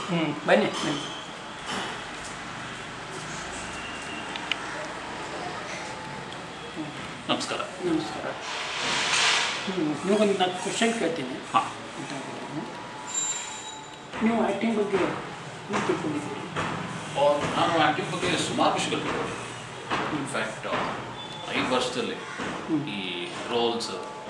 ಹ್ಞೂ ಬನ್ನಿ ಬನ್ನಿ ನಮಸ್ಕಾರ ನಮಸ್ಕಾರ ಹ್ಞೂ ನಿಮಗೊಂದು ನಾಲ್ಕು ಕ್ವಶನ್ ಕೇಳ್ತೀನಿ ಹಾಂ ಅಂತ ಹೇಳಿದ್ರು. ನೀವು ಆ್ಯಕ್ಟಿಂಗ್ ಬಗ್ಗೆ ಏನು ತಿಳ್ಕೊಂಡಿದ್ದೀರಿ ನಾನು ಆ್ಯಕ್ಟಿಂಗ್ ಬಗ್ಗೆ ಸುಮಾರು ವಿಷಯಗಳು ಇನ್ಫ್ಯಾಕ್ಟ್ ಐದು ವರ್ಷದಲ್ಲಿ ಈ ರೋಲ್ಸ್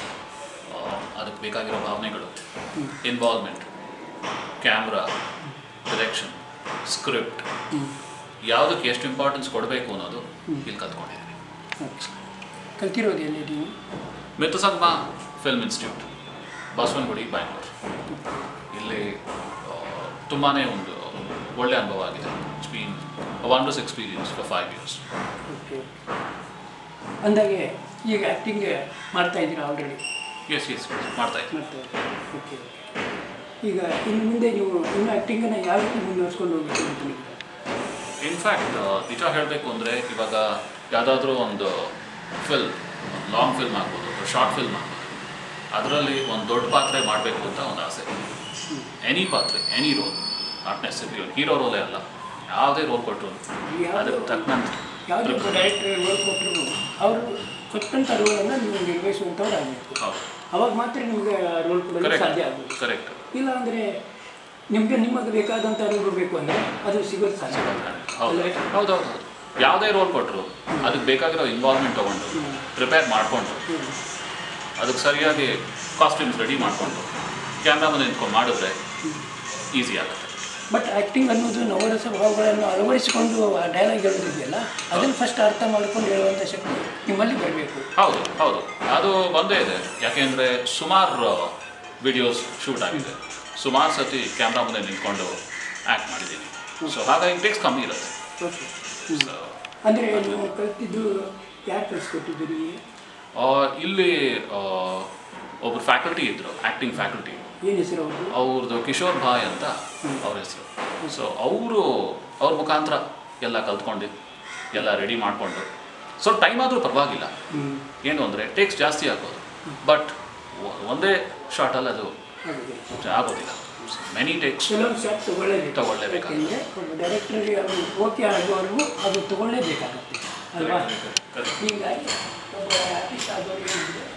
ಅದಕ್ಕೆ ಬೇಕಾಗಿರೋ ಭಾವನೆಗಳು ಇನ್ವಾಲ್ವ್ಮೆಂಟ್ ಕ್ಯಾಮ್ರಾ ಡೈರೆಕ್ಷನ್ ಸ್ಕ್ರಿಪ್ಟ್ ಯಾವುದಕ್ಕೆ ಎಷ್ಟು ಇಂಪಾರ್ಟೆನ್ಸ್ ಕೊಡಬೇಕು ಅನ್ನೋದು ಇಲ್ಲಿ ಕಲ್ತ್ಕೊಂಡಿದ್ದೀನಿ ಓಕೆ ಕಲ್ತಿರೋದು ಎಲ್ಲಿ ನೀವು Mitrasangama film institute Basavanagudi Bangalore ಇಲ್ಲಿ ತುಂಬಾ ಒಂದು ಒಳ್ಳೆ ಅನುಭವ ಆಗಿದೆ it's been wonders experience for five years okay ಅಂದಾಗೆ ಈಗ ಆ್ಯಕ್ಟಿಂಗ್ ಮಾಡ್ತಾ ಇದ್ದೀರಾ ಆಲ್ರೆಡಿ ಎಸ್ ಎಸ್ ಮಾಡ್ತಾ ಇದ್ದೀನಿ ಮಾಡ್ತಾ ಇದ್ದೀರಾ ಓಕೆ ಈಗ ಇನ್ನು ಮುಂದೆ ನೀವು ಇನ್ನು ಆ್ಯಕ್ಟಿಂಗನ್ನು ಯಾವ ರೀತಿ ಮುಂದುವರ್ಸ್ಕೊಂಡು ಹೋಗ್ಬೇಕು ಅಂದ್ಕೊಂಡಿದ್ದೀರಾ ಇನ್ಫ್ಯಾಕ್ಟ್ ನಿಜ ಹೇಳಬೇಕು ಅಂದರೆ ಇವಾಗ ಯಾವುದಾದ್ರೂ ಒಂದು ಫಿಲ್ಮ್ ಲಾಂಗ್ ಫಿಲ್ಮ್ ಆಗ್ಬೋದು ಶಾರ್ಟ್ ಫಿಲ್ಮ್ ಆಗ್ಬೋದು ಅದರಲ್ಲಿ ಒಂದು ದೊಡ್ಡ ಪಾತ್ರೆ ಮಾಡಬೇಕು ಅಂತ ಒಂದು ಆಸೆ ಎನಿ ಪಾತ್ರೆ any role not necessary hero ರೋಲೇ ಅಲ್ಲ ಯಾವುದೇ ರೋಲ್ ಕೊಟ್ಟರು ಅದಕ್ಕೆ ತಕ್ಕಂತೆ ಯಾವುದೇ ಒಬ್ಬ ಡೈರೆಕ್ಟರ್ ರೋಲ್ ಕೊಟ್ಟರು ಅವರು ಕೊಟ್ಟಂಥ ರೋಲನ್ನು ನೀವು ನಿರ್ವಹಿಸುವಂಥವ್ರು ಆಗಬೇಕು ಹೌದು ಅವಾಗ ಮಾತ್ರ ನಿಮಗೆ ರೋಲ್ ಕೊಡಲು ಸಾಧ್ಯ ಕರೆಕ್ಟ್ ಆಗುತ್ತೆ ಕರೆಕ್ಟ್ ಇಲ್ಲ ಅಂದರೆ ನಿಮಗೆ ನಿಮಗೆ ಬೇಕಾದಂಥ ರೋಲ್ ಬೇಕು ಅಂದರೆ ಅದು ಸಿಗೋದು ಸಾಧ್ಯ ಹೌದು ಅಲ್ವೇ? ಹೌದು ಹೌದು ಹೌದು ಯಾವುದೇ ರೋಲ್ ಕೊಟ್ಟರು ಅದಕ್ಕೆ ಬೇಕಾಗಿರೋ ಇನ್ವಾಲ್ವ್ಮೆಂಟ್ ತೊಗೊಂಡು ಪ್ರಿಪೇರ್ ಮಾಡಿಕೊಂಡು ಹ್ಮ್. ಅದಕ್ಕೆ ಸರಿಯಾಗಿ ಕಾಸ್ಟ್ಯೂಮ್ಸ್ ರೆಡಿ ಮಾಡಿಕೊಂಡು ಕ್ಯಾಮ್ರಾ ಮುಂದೆ ನಿಂತ್ಕೊಂಡು ಮಾಡಿದ್ರೆ ಈಸಿ ಆಗುತ್ತೆ ಬಟ್ ಆ್ಯಕ್ಟಿಂಗ್ ಅನ್ನೋದು ನವರಸ ಭಾವಗಳನ್ನು ಅಳವಡಿಸಿಕೊಂಡು ಆ ಡೈಲಾಗ್ ಹೇಳೋದಿದೆಯಲ್ಲ ಅದನ್ನು ಫಸ್ಟ್ ಅರ್ಥ ಮಾಡ್ಕೊಂಡು ಹೇಳುವಂಥ ಶಕ್ತಿ ನಿಮ್ಮಲ್ಲಿ ಬರಬೇಕು ಹೌದು ಹೌದು ಅದು ಒಂದೇ ಇದೆ ಯಾಕೆಂದರೆ ಸುಮಾರು ವಿಡಿಯೋಸ್ ಶೂಟ್ ಆಗಿದೆ ಸುಮಾರು ಸತಿ ಕ್ಯಾಮ್ರಾ ಮುಂದೆ ನಿಂತ್ಕೊಂಡು ಆ್ಯಕ್ಟ್ ಮಾಡಿದ್ದೀನಿ ಸೊ ಹಾಗಾಗಿ ಟೇಕ್ಸ್ ಕಮ್ಮಿ ಇರುತ್ತೆ ಓಕೆ So, ಅಂದರೆ ನೀವು ಕಲ್ತಿದ್ದು ಯಾರು ಕಲಿಸ್ಕೊಟ್ಟಿದ್ದೀರಿ ಆ, ಇಲ್ಲಿ ಆ, ಒಬ್ರು ಫ್ಯಾಕಲ್ಟಿ ಇದ್ದರು ಆ್ಯಕ್ಟಿಂಗ್ ಫ್ಯಾಕಲ್ಟಿ ಏನು ಹೆಸರು ಅವ್ರದ್ದು ಅವ್ರದ್ದು ಕಿಶೋರ್ ಭಾಯ್ ಅಂತ ಅವ್ರ ಹೆಸರು ಸೊ ಅವರು ಅವ್ರ ಮುಖಾಂತರ ಎಲ್ಲ ಕಲ್ತ್ಕೊಂಡು ಎಲ್ಲ ರೆಡಿ ಮಾಡಿಕೊಂಡು ಸ್ವಲ್ಪ ಟೈಮ್ ಆದರೂ ಪರವಾಗಿಲ್ಲ ಹ್ಞೂ ಏನು ಅಂದರೆ ಟೇಕ್ಸ್ ಜಾಸ್ತಿ ಆಗೋದು ಬಟ್ ಒಂದೇ ಶಾರ್ಟಲ್ಲಿ ಅದು ಆಗೋದಿಲ್ಲ ಮೆನಿ ಟೇಕ್ಸ್ ಕೆಲವೊಂದು ಶಾಟ್ ತಗೊಳ್ಳೇಬೇಕು ತಗೊಳ್ಳೇಬೇಕಾಗುತ್ತೆ. ಯಾಕೆಂದರೆ ಒಬ್ಬ ಡೈರೆಕ್ಟರ್ಗೆ ಅದು ಓಕೆ ಆಗೋವರೆಗೂ ಅದು ತಗೊಳ್ಳೇಬೇಕಾಗುತ್ತೆ ಅಲ್ವಾ ಹೀಗಾಗಿ ಒಬ್ಬ ಆರ್ಟಿಸ್ಟ್ ಆದವ್ರಿಗೆ ಏನಿದೆ